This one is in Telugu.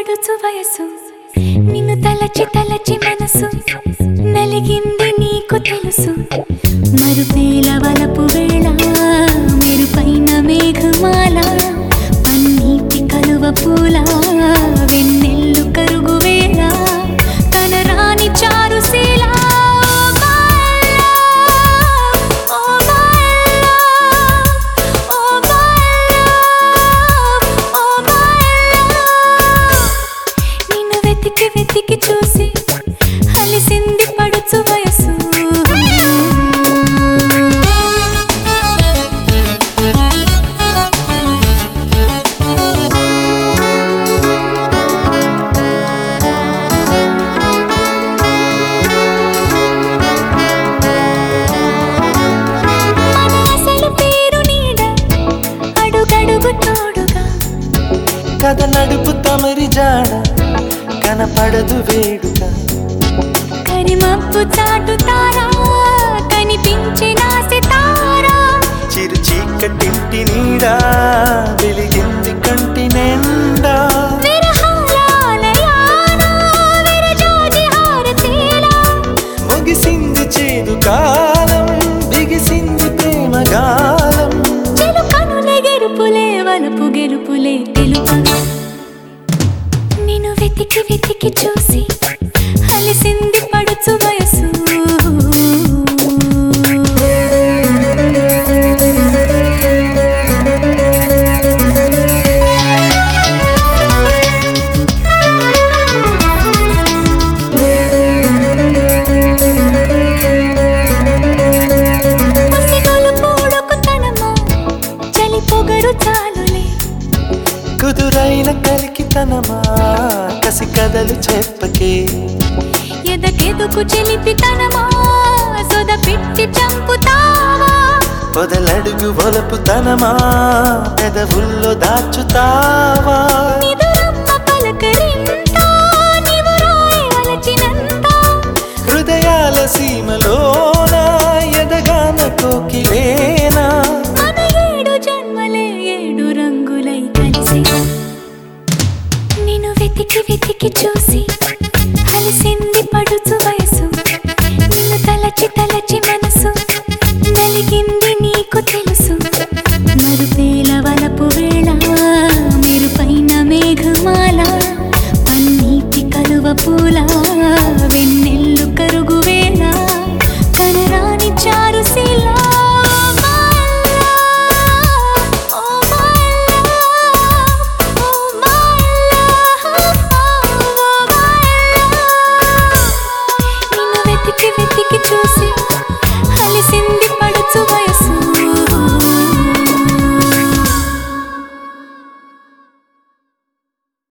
పడుచు వయసు నిన్ను తలచి తలచి మనసు నలిగింది నీకు తెలుసు మరుపేల వలపు వేళ మెరుపైన మేఘమాల పన్నీటి కలువ పూల వెన్నెల్లు కరుగు వేళ కనరాని Charusheela Oh my love, oh my love, oh my love. నిన్ను వెతికి వెతికి చూసి అలిసింది పడుచు వయసు మన అసలు పేరు నీడ అడుగడుగు తోడుగా కథ నడుపు తమరి జాడ కనపడదు వేడుక కరిమప్పు చాటుతారా కనిపించిన సితారా చిరు చీకటింటి నీడా వెలిగింది కంటి నిండా విరహాలయాన విరజాజి హారతీలా ముగిసింది చేదు కాలం బిగిసింది ప్రేమ గాలం చిలుకనులే గెరుపులే వలపు గెరుపులే తెలుపగా నిన్ను వెతికి వెతికి చూసి అలిసింది పడుచు వయసు పసిగొలుపు ఉడుకుతనమా, చలి పొగరు చాలులే కుదురైన కలికితనమా కసి కథలు చెప్పకే ఎదకెదుకు చెలిపితనమా సొద పిట్టి చంపుతావా పొదలడుగు ఒలపుతనమా పెదవుల్లో దాచుతావా నిదురమ్మ పలకరింత నీవు రాయి వలచినంత హృదయాల సీమలోన ఎదగాన కోకిలేనా మన ఏడు జన్మలే ఏడు రంగులై కలిసి నిన్ను వెతికి వెతికి చూసి